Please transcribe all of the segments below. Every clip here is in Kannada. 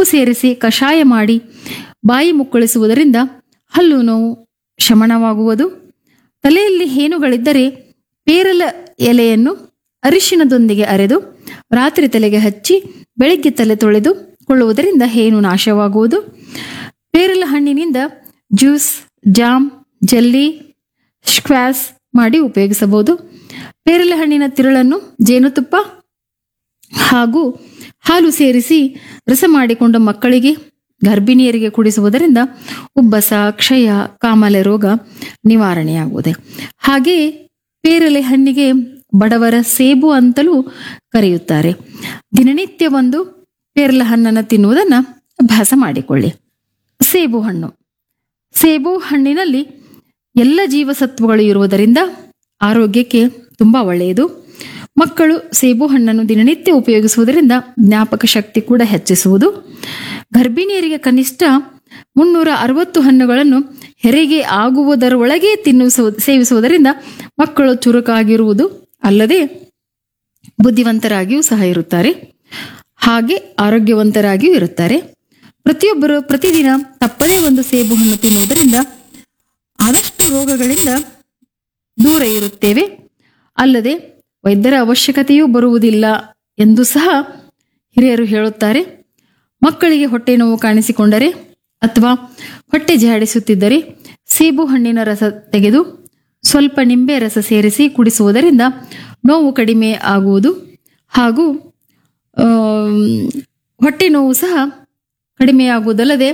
ಉಪ್ಪು ಸೇರಿಸಿ ಕಷಾಯ ಮಾಡಿ ಬಾಯಿ ಮುಕ್ಕಳಿಸುವುದರಿಂದ ಹಲ್ಲು ನೋವು ಶಮನವಾಗುವುದು ತಲೆಯಲ್ಲಿ ಹೇನುಗಳಿದ್ದರೆ ಪೇರಲ ಎಲೆಯನ್ನು ಅರಿಶಿಣದೊಂದಿಗೆ ಅರೆದು ರಾತ್ರಿ ತಲೆಗೆ ಹಚ್ಚಿ ಬೆಳಿಗ್ಗೆ ತಲೆ ತೊಳೆದು ಕೊಳ್ಳುವುದರಿಂದ ಹೇನು ನಾಶವಾಗುವುದು ಪೇರಲ ಹಣ್ಣಿನಿಂದ ಜ್ಯೂಸ್ ಜಾಮ್ ಜೆಲ್ಲಿ ಸ್ಕ್ವಾಸ್ ಮಾಡಿ ಉಪಯೋಗಿಸಬಹುದು ಪೇರಲ ಹಣ್ಣಿನ ತಿರುಳನ್ನು ಜೇನುತುಪ್ಪ ಹಾಗೂ ಹಾಲು ಸೇರಿಸಿ ರಸ ಮಾಡಿಕೊಂಡ ಮಕ್ಕಳಿಗೆ ಗರ್ಭಿಣಿಯರಿಗೆ ಕುಡಿಸುವುದರಿಂದ ಉಬ್ಬಸ ಕ್ಷಯ ಕಾಮಾಲೆ ರೋಗ ನಿವಾರಣೆಯಾಗುವುದು ಹಾಗೆಯೇ ಪೇರಲೆ ಹಣ್ಣಿಗೆ ಬಡವರ ಸೇಬು ಅಂತಲೂ ಕರೆಯುತ್ತಾರೆ ದಿನನಿತ್ಯ ಒಂದು ಪೇರಲ ಹಣ್ಣನ್ನು ತಿನ್ನುವುದನ್ನು ಅಭ್ಯಾಸ ಮಾಡಿಕೊಳ್ಳಿ ಸೇಬು ಹಣ್ಣು ಸೇಬು ಹಣ್ಣಿನಲ್ಲಿ ಎಲ್ಲ ಜೀವಸತ್ವಗಳು ಇರುವುದರಿಂದ ಆರೋಗ್ಯಕ್ಕೆ ತುಂಬ ಒಳ್ಳೆಯದು ಮಕ್ಕಳು ಸೇಬು ಹಣ್ಣನ್ನು ದಿನನಿತ್ಯ ಉಪಯೋಗಿಸುವುದರಿಂದ ಜ್ಞಾಪಕ ಶಕ್ತಿ ಕೂಡ ಹೆಚ್ಚಿಸುವುದು ಗರ್ಭಿಣಿಯರಿಗೆ ಕನಿಷ್ಠ ಮುನ್ನೂರ ಅರವತ್ತು ಹಣ್ಣುಗಳನ್ನು ಹೆರಿಗೆ ಆಗುವುದರೊಳಗೆ ತಿನ್ನಿಸುವ ಸೇವಿಸುವುದರಿಂದ ಮಕ್ಕಳು ಚುರುಕಾಗಿರುವುದು ಅಲ್ಲದೆ ಬುದ್ಧಿವಂತರಾಗಿಯೂ ಸಹ ಇರುತ್ತಾರೆ ಹಾಗೆ ಆರೋಗ್ಯವಂತರಾಗಿಯೂ ಇರುತ್ತಾರೆ ಪ್ರತಿಯೊಬ್ಬರು ಪ್ರತಿದಿನ ತಪ್ಪದೇ ಒಂದು ಸೇಬು ಹಣ್ಣು ತಿನ್ನುವುದರಿಂದ ಆದಷ್ಟು ರೋಗಗಳಿಂದ ದೂರ ಇರುತ್ತೇವೆ ಅಲ್ಲದೆ ವೈದ್ಯರ ಅವಶ್ಯಕತೆಯೂ ಬರುವುದಿಲ್ಲ ಎಂದು ಸಹ ಹಿರಿಯರು ಹೇಳುತ್ತಾರೆ ಮಕ್ಕಳಿಗೆ ಹೊಟ್ಟೆ ನೋವು ಕಾಣಿಸಿಕೊಂಡರೆ ಅಥವಾ ಹೊಟ್ಟೆ ಜಾಡಿಸುತ್ತಿದ್ದರೆ ಸೇಬು ಹಣ್ಣಿನ ರಸ ತೆಗೆದು ಸ್ವಲ್ಪ ನಿಂಬೆ ರಸ ಸೇರಿಸಿ ಕುಡಿಸುವುದರಿಂದ ನೋವು ಕಡಿಮೆ ಆಗುವುದು ಹಾಗೂ ಆಮ್, ಹೊಟ್ಟೆ ನೋವು ಸಹ ಕಡಿಮೆಯಾಗುವುದಲ್ಲದೆ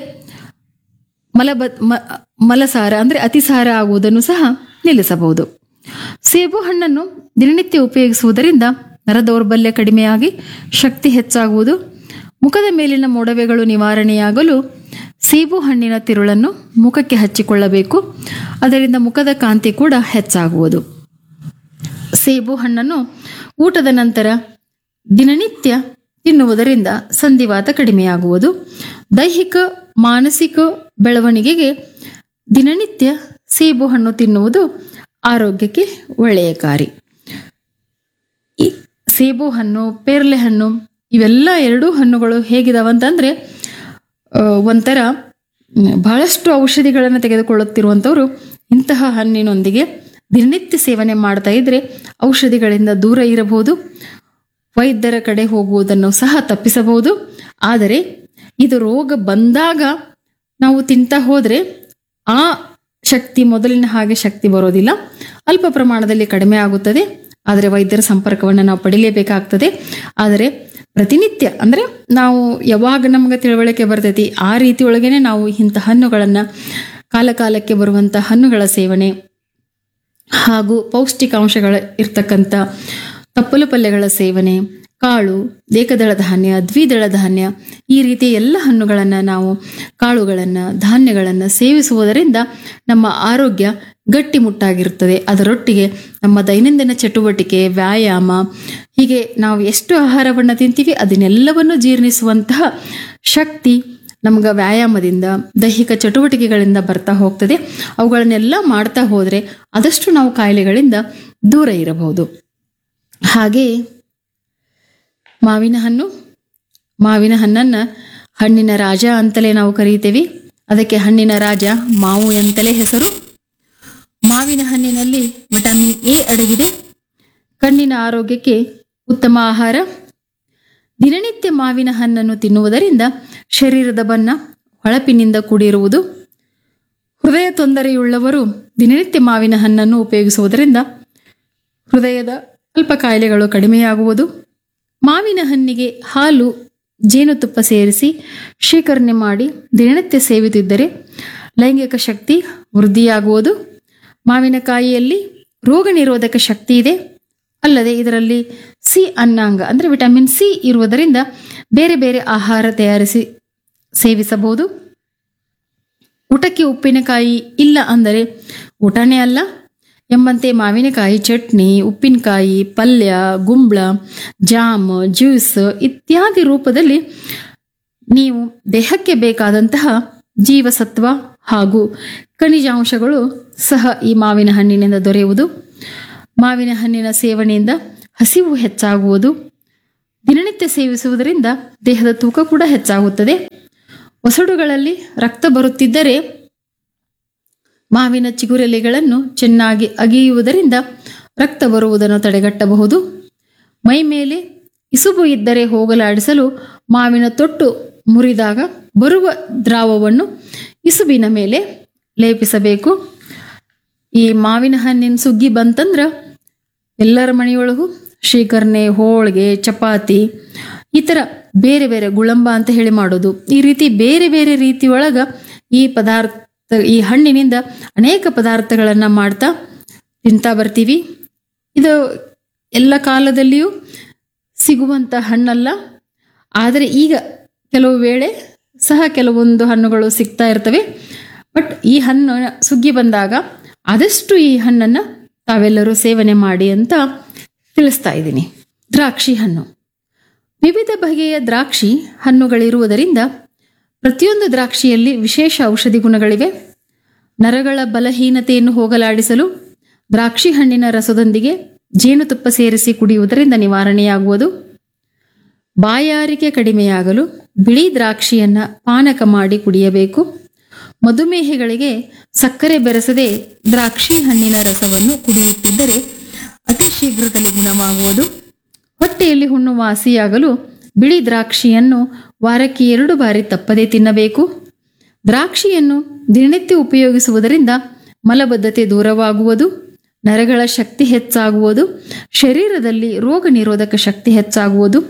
ಮಲಬ ಮ- ಮಲಸಾರ ಅಂದರೆ ಅತಿಸಾರ ಆಗುವುದನ್ನು ಸಹ ನಿಲ್ಲಿಸಬಹುದು ಸೇಬು ಹಣ್ಣನ್ನು ದಿನನಿತ್ಯ ಉಪಯೋಗಿಸುವುದರಿಂದ ನರ ದೌರ್ಬಲ್ಯ ಕಡಿಮೆಯಾಗಿ ಶಕ್ತಿ ಹೆಚ್ಚಾಗುವುದು ಮುಖದ ಮೇಲಿನ ಮೊಡವೆಗಳು ನಿವಾರಣೆಯಾಗಲು ಸೇಬು ಹಣ್ಣಿನ ತಿರುಳನ್ನು ಮುಖಕ್ಕೆ ಹಚ್ಚಿಕೊಳ್ಳಬೇಕು ಅದರಿಂದ ಮುಖದ ಕಾಂತಿ ಕೂಡ ಹೆಚ್ಚಾಗುವುದು ಸೇಬು ಹಣ್ಣನ್ನು ಊಟದ ನಂತರ ದಿನನಿತ್ಯ ತಿನ್ನುವುದರಿಂದ ಸಂಧಿವಾತ ಕಡಿಮೆಯಾಗುವುದು ದೈಹಿಕ ಮಾನಸಿಕ ಬೆಳವಣಿಗೆಗೆ ದಿನನಿತ್ಯ ಸೇಬು ಹಣ್ಣು ತಿನ್ನುವುದು ಆರೋಗ್ಯಕ್ಕೆ ಒಳ್ಳೆಯಕಾರಿ ಈ ಸೇಬು ಹಣ್ಣು ಪೇರ್ಲೆ ಹಣ್ಣು ಇವೆಲ್ಲ ಎರಡೂ ಹಣ್ಣುಗಳು ಹೇಗಿದಾವಂತಂದ್ರೆ ಆ, ಒಂಥರ ಮ್, ಬಹಳಷ್ಟು ಔಷಧಿಗಳನ್ನು ತೆಗೆದುಕೊಳ್ಳುತ್ತಿರುವಂಥವ್ರು ಇಂತಹ ಹಣ್ಣಿನೊಂದಿಗೆ ದಿನನಿತ್ಯ ಸೇವನೆ ಮಾಡ್ತಾ ಇದ್ರೆ ಔಷಧಿಗಳಿಂದ ದೂರ ಇರಬಹುದು ವೈದ್ಯರ ಕಡೆ ಹೋಗುವುದನ್ನು ಸಹ ತಪ್ಪಿಸಬಹುದು ಆದರೆ ಇದು ರೋಗ ಬಂದಾಗ ನಾವು ತಿಂತಾ ಹೋದ್ರೆ ಆ ಶಕ್ತಿ ಮೊದಲಿನ ಹಾಗೆ ಶಕ್ತಿ ಬರೋದಿಲ್ಲ ಅಲ್ಪ ಪ್ರಮಾಣದಲ್ಲಿ ಕಡಿಮೆ ಆಗುತ್ತದೆ ಆದರೆ ವೈದ್ಯರ ಸಂಪರ್ಕವನ್ನು ನಾವು ಪಡಿಲೇಬೇಕಾಗ್ತದೆ ಆದರೆ ಪ್ರತಿನಿತ್ಯ ಅಂದರೆ ನಾವು ಯಾವಾಗ ನಮಗೆ ತಿಳುವಳಿಕೆ ಬರ್ತೈತಿ ಆ ರೀತಿ ಒಳಗೇನೆ ನಾವು ಇಂಥ ಹಣ್ಣುಗಳನ್ನು ಕಾಲ ಕಾಲಕ್ಕೆ ಬರುವಂಥ ಹಣ್ಣುಗಳ ಸೇವನೆ ಹಾಗೂ ಪೌಷ್ಟಿಕಾಂಶಗಳ ಇರ್ತಕ್ಕಂಥ ತಪ್ಪಲು ಪಲ್ಯಗಳ ಸೇವನೆ ಕಾಳು ಏಕದಳ ಧಾನ್ಯ ದ್ವಿದಳ ಧಾನ್ಯ ಈ ರೀತಿ ಎಲ್ಲ ಹಣ್ಣುಗಳನ್ನು ನಾವು ಕಾಳುಗಳನ್ನು ಧಾನ್ಯಗಳನ್ನು ಸೇವಿಸುವುದರಿಂದ ನಮ್ಮ ಆರೋಗ್ಯ ಗಟ್ಟಿಮುಟ್ಟಾಗಿರುತ್ತದೆ ಅದರೊಟ್ಟಿಗೆ ನಮ್ಮ ದೈನಂದಿನ ಚಟುವಟಿಕೆ ವ್ಯಾಯಾಮ ಹೀಗೆ ನಾವು ಎಷ್ಟು ಆಹಾರವನ್ನು ತಿಂತೀವಿ ಅದನ್ನೆಲ್ಲವನ್ನು ಜೀರ್ಣಿಸುವಂತಹ ಶಕ್ತಿ ನಮ್ಗೆ ವ್ಯಾಯಾಮದಿಂದ ದೈಹಿಕ ಚಟುವಟಿಕೆಗಳಿಂದ ಬರ್ತಾ ಹೋಗ್ತದೆ ಅವುಗಳನ್ನೆಲ್ಲ ಮಾಡ್ತಾ ಹೋದರೆ ಆದಷ್ಟು ನಾವು ಕಾಯಿಲೆಗಳಿಂದ ದೂರ ಇರಬಹುದು ಹಾಗೆ ಮಾವಿನ ಹಣ್ಣು ಮಾವಿನ ಹಣ್ಣನ್ನು ಹಣ್ಣಿನ ರಾಜ ಅಂತಲೇ ನಾವು ಕರೀತೇವೆ ಅದಕ್ಕೆ ಹಣ್ಣಿನ ರಾಜ ಮಾವು ಎಂತಲೇ ಹೆಸರು ಮಾವಿನ ಹಣ್ಣಿನಲ್ಲಿ ವಿಟಮಿನ್ ಎ ಅಡಗಿದೆ ಕಣ್ಣಿನ ಆರೋಗ್ಯಕ್ಕೆ ಉತ್ತಮ ಆಹಾರ ದಿನನಿತ್ಯ ಮಾವಿನ ಹಣ್ಣನ್ನು ತಿನ್ನುವುದರಿಂದ ಶರೀರದ ಬಣ್ಣ ಹೊಳಪಿನಿಂದ ಕೂಡಿರುವುದು ಹೃದಯ ತೊಂದರೆಯುಳ್ಳವರು ದಿನನಿತ್ಯ ಮಾವಿನ ಹಣ್ಣನ್ನು ಉಪಯೋಗಿಸುವುದರಿಂದ ಹೃದಯದ ಅಲ್ಪ ಕಾಯಿಲೆಗಳು ಕಡಿಮೆಯಾಗುವುದು ಮಾವಿನ ಹಣ್ಣಿಗೆ ಹಾಲು ಜೇನುತುಪ್ಪ ಸೇರಿಸಿ ಶೇಖರಣೆ ಮಾಡಿ ದಿನನಿತ್ಯ ಸೇವಿತಿದ್ದರೆ ಲೈಂಗಿಕ ಶಕ್ತಿ ವೃದ್ಧಿಯಾಗುವುದು ಮಾವಿನಕಾಯಿಯಲ್ಲಿ ರೋಗ ನಿರೋಧಕ ಶಕ್ತಿ ಇದೆ ಅಲ್ಲದೆ ಇದರಲ್ಲಿ ಸಿ ಅನ್ನಾಂಗ ಅಂದರೆ ವಿಟಮಿನ್ ಸಿ ಇರುವುದರಿಂದ ಬೇರೆ ಬೇರೆ ಆಹಾರ ತಯಾರಿಸಿ ಸೇವಿಸಬಹುದು ಊಟಕ್ಕೆ ಉಪ್ಪಿನಕಾಯಿ ಇಲ್ಲ ಅಂದರೆ ಊಟನೇ ಅಲ್ಲ ಎಂಬಂತೆ ಮಾವಿನಕಾಯಿ ಚಟ್ನಿ ಉಪ್ಪಿನಕಾಯಿ ಪಲ್ಯ ಗುಂಬಳ ಜಾಮ್ ಜ್ಯೂಸ್ ಇತ್ಯಾದಿ ರೂಪದಲ್ಲಿ ನೀವು ದೇಹಕ್ಕೆ ಬೇಕಾದಂತಹ ಜೀವಸತ್ವ ಹಾಗೂ ಖನಿಜಾಂಶಗಳು ಸಹ ಈ ಮಾವಿನ ಹಣ್ಣಿನಿಂದ ದೊರೆಯುವುದು ಮಾವಿನ ಹಣ್ಣಿನ ಸೇವನೆಯಿಂದ ಹಸಿವು ಹೆಚ್ಚಾಗುವುದು ದಿನನಿತ್ಯ ಸೇವಿಸುವುದರಿಂದ ದೇಹದ ತೂಕ ಕೂಡ ಹೆಚ್ಚಾಗುತ್ತದೆ ಒಸಡುಗಳಲ್ಲಿ ರಕ್ತ ಬರುತ್ತಿದ್ದರೆ ಮಾವಿನ ಚಿಗುರೆಲೆಗಳನ್ನು ಚೆನ್ನಾಗಿ ಅಗಿಯುವುದರಿಂದ ರಕ್ತ ಬರುವುದನ್ನು ತಡೆಗಟ್ಟಬಹುದು ಮೈ ಮೇಲೆ ಇಸುಬು ಇದ್ದರೆ ಹೋಗಲಾಡಿಸಲು ಮಾವಿನ ತೊಟ್ಟು ಮುರಿದಾಗ ಬರುವ ದ್ರಾವವನ್ನು ಇಸುಬಿನ ಮೇಲೆ ಲೇಪಿಸಬೇಕು ಈ ಮಾವಿನ ಹಣ್ಣಿನ ಸುಗ್ಗಿ ಬಂತಂದ್ರ ಎಲ್ಲರ ಮನೆಯೊಳಗೂ ಶೇಖರಣೆ ಹೋಳಿಗೆ ಚಪಾತಿ ಈ ಥರ ಬೇರೆ ಬೇರೆ ಗುಳಂಬ ಅಂತ ಹೇಳಿ ಮಾಡೋದು ಈ ರೀತಿ ಬೇರೆ ಬೇರೆ ರೀತಿ ಒಳಗ ಈ ಪದಾರ್ಥ ಈ ಹಣ್ಣಿನಿಂದ ಅನೇಕ ಪದಾರ್ಥಗಳನ್ನ ಮಾಡ್ತಾ ತಿಂತಾ ಬರ್ತೀವಿ ಇದು ಎಲ್ಲ ಕಾಲದಲ್ಲಿಯೂ ಸಿಗುವಂತ ಹಣ್ಣಲ್ಲ ಆದರೆ ಈಗ ಕೆಲವು ವೇಳೆ ಸಹ ಕೆಲವೊಂದು ಹಣ್ಣುಗಳು ಸಿಗ್ತಾ ಇರ್ತವೆ ಬಟ್ ಈ ಹಣ್ಣು ಸುಗ್ಗಿ ಬಂದಾಗ ಆದಷ್ಟು ಈ ಹಣ್ಣನ್ನು ತಾವೆಲ್ಲರೂ ಸೇವನೆ ಮಾಡಿ ಅಂತ ತಿಳಿಸ್ತಾ ಇದ್ದೀನಿ ದ್ರಾಕ್ಷಿ ಹಣ್ಣು ವಿವಿಧ ಬಗೆಯ ದ್ರಾಕ್ಷಿ ಹಣ್ಣುಗಳಿರುವುದರಿಂದ ಪ್ರತಿಯೊಂದು ದ್ರಾಕ್ಷಿಯಲ್ಲಿ ವಿಶೇಷ ಔಷಧಿ ಗುಣಗಳಿವೆ ನರಗಳ ಬಲಹೀನತೆಯನ್ನು ಹೋಗಲಾಡಿಸಲು ದ್ರಾಕ್ಷಿ ಹಣ್ಣಿನ ರಸದೊಂದಿಗೆ ಜೇನುತುಪ್ಪ ಸೇರಿಸಿ ಕುಡಿಯುವುದರಿಂದ ನಿವಾರಣೆಯಾಗುವುದು ಬಾಯಾರಿಕೆ ಕಡಿಮೆಯಾಗಲು ಬಿಳಿ ದ್ರಾಕ್ಷಿಯನ್ನ ಪಾನಕ ಮಾಡಿ ಕುಡಿಯಬೇಕು ಮಧುಮೇಹಿಗಳಿಗೆ ಸಕ್ಕರೆ ಬೆರೆಸದೆ ದ್ರಾಕ್ಷಿ ಹಣ್ಣಿನ ರಸವನ್ನು ಕುಡಿಯುತ್ತಿದ್ದರೆ ಅತಿ ಶೀಘ್ರದಲ್ಲಿ ಗುಣವಾಗುವುದು ಹೊಟ್ಟೆಯಲ್ಲಿ ಹುಣ್ಣು ವಾಸಿಯಾಗಲು ಬಿಳಿ ದ್ರಾಕ್ಷಿಯನ್ನು ವಾರಕ್ಕೆ ಎರಡು ಬಾರಿ ತಪ್ಪದೇ ತಿನ್ನಬೇಕು ದ್ರಾಕ್ಷಿಯನ್ನು ದಿನನಿತ್ಯ ಉಪಯೋಗಿಸುವುದರಿಂದ ಮಲಬದ್ಧತೆ ದೂರವಾಗುವುದು ನರಗಳ ಶಕ್ತಿ ಹೆಚ್ಚಾಗುವುದು ಶರೀರದಲ್ಲಿ ರೋಗ ನಿರೋಧಕ ಶಕ್ತಿ ಹೆಚ್ಚಾಗುವುದು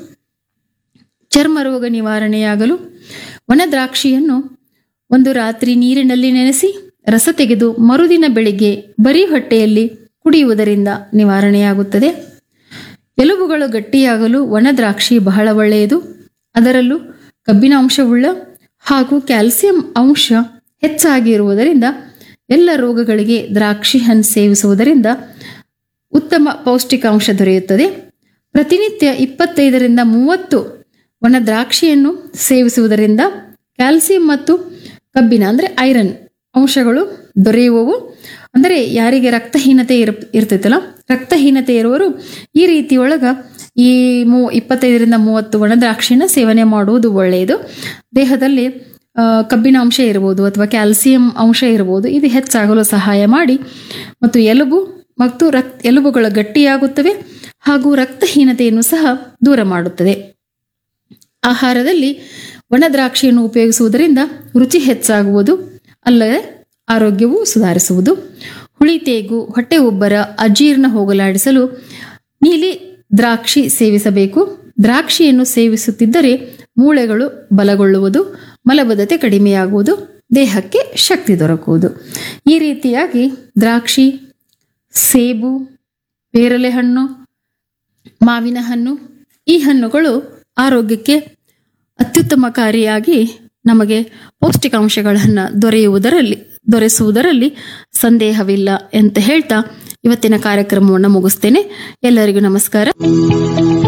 ಚರ್ಮ ರೋಗ ನಿವಾರಣೆಯಾಗಲು ಒಣ ದ್ರಾಕ್ಷಿಯನ್ನು ಒಂದು ರಾತ್ರಿ ನೀರಿನಲ್ಲಿ ನೆನೆಸಿ ರಸ ತೆಗೆದು ಮರುದಿನ ಬೆಳಿಗ್ಗೆ ಬರೀ ಹೊಟ್ಟೆಯಲ್ಲಿ ಕುಡಿಯುವುದರಿಂದ ನಿವಾರಣೆಯಾಗುತ್ತದೆ ಎಲುಬುಗಳು ಗಟ್ಟಿಯಾಗಲು ಒಣ ದ್ರಾಕ್ಷಿ ಬಹಳ ಒಳ್ಳೆಯದು ಅದರಲ್ಲೂ ಕಬ್ಬಿನ ಅಂಶವುಳ್ಳ ಹಾಗೂ ಕ್ಯಾಲ್ಸಿಯಂ ಅಂಶ ಹೆಚ್ಚಾಗಿರುವುದರಿಂದ ಎಲ್ಲ ರೋಗಗಳಿಗೆ ದ್ರಾಕ್ಷಿ ಹಣ್ಣು ಸೇವಿಸುವುದರಿಂದ ಉತ್ತಮ ಪೌಷ್ಟಿಕಾಂಶ ದೊರೆಯುತ್ತದೆ ಪ್ರತಿನಿತ್ಯ ಇಪ್ಪತ್ತೈದರಿಂದ ಮೂವತ್ತು ಒಣ ದ್ರಾಕ್ಷಿಯನ್ನು ಸೇವಿಸುವುದರಿಂದ ಕ್ಯಾಲ್ಸಿಯಂ ಮತ್ತು ಕಬ್ಬಿನ ಅಂದರೆ ಐರನ್ ಅಂಶಗಳು ದೊರೆಯುವವು ಅಂದರೆ ಯಾರಿಗೆ ರಕ್ತಹೀನತೆ ಇರ್ ಇರ್ತೈತಲ್ಲ ರಕ್ತಹೀನತೆ ಇರುವವರು ಈ ರೀತಿಯೊಳಗ ಈ ಮೂ ಇಪ್ಪತ್ತೈದರಿಂದ ಮೂವತ್ತು ಒಣ ದ್ರಾಕ್ಷಿನ ಸೇವನೆ ಮಾಡುವುದು ಒಳ್ಳೆಯದು ದೇಹದಲ್ಲಿ ಆ, ಕಬ್ಬಿನ ಅಂಶ ಇರ್ಬೋದು ಅಥವಾ ಕ್ಯಾಲ್ಸಿಯಂ ಅಂಶ ಇರ್ಬೋದು ಇದು ಹೆಚ್ಚಾಗಲು ಸಹಾಯ ಮಾಡಿ ಮತ್ತು ಎಲುಬು ಮತ್ತು ರಕ್ ಎಲುಬುಗಳು ಗಟ್ಟಿಯಾಗುತ್ತವೆ ಹಾಗೂ ರಕ್ತಹೀನತೆಯನ್ನು ಸಹ ದೂರ ಮಾಡುತ್ತದೆ ಆಹಾರದಲ್ಲಿ ಒಣ ದ್ರಾಕ್ಷಿಯನ್ನು ಉಪಯೋಗಿಸುವುದರಿಂದ ರುಚಿ ಹೆಚ್ಚಾಗುವುದು ಅಲ್ಲದೆ ಆರೋಗ್ಯವು ಸುಧಾರಿಸುವುದು ಹುಳಿ ತೇಗು ಹೊಟ್ಟೆ ಉಬ್ಬರ ಅಜೀರ್ಣ ಹೋಗಲಾಡಿಸಲು ನೀಲಿ ದ್ರಾಕ್ಷಿ ಸೇವಿಸಬೇಕು ದ್ರಾಕ್ಷಿಯನ್ನು ಸೇವಿಸುತ್ತಿದ್ದರೆ ಮೂಳೆಗಳು ಬಲಗೊಳ್ಳುವುದು ಮಲಬದ್ಧತೆ ಕಡಿಮೆಯಾಗುವುದು ದೇಹಕ್ಕೆ ಶಕ್ತಿ ದೊರಕುವುದು ಈ ರೀತಿಯಾಗಿ ದ್ರಾಕ್ಷಿ ಸೇಬು ಪೇರಲೆ ಹಣ್ಣು ಮಾವಿನ ಹಣ್ಣು ಈ ಹಣ್ಣುಗಳು ಆರೋಗ್ಯಕ್ಕೆ ಅತ್ಯುತ್ತಮಕಾರಿಯಾಗಿ ನಮಗೆ ಪೌಷ್ಟಿಕಾಂಶಗಳನ್ನು ದೊರೆಯುವುದರಲ್ಲಿ ದೊರೆಸುವುದರಲ್ಲಿ ಸಂದೇಹವಿಲ್ಲ ಅಂತ ಹೇಳ್ತಾ ಇವತ್ತಿನ ಕಾರ್ಯಕ್ರಮವನ್ನು ಮುಗಿಸ್ತೇನೆ ಎಲ್ಲರಿಗೂ ನಮಸ್ಕಾರ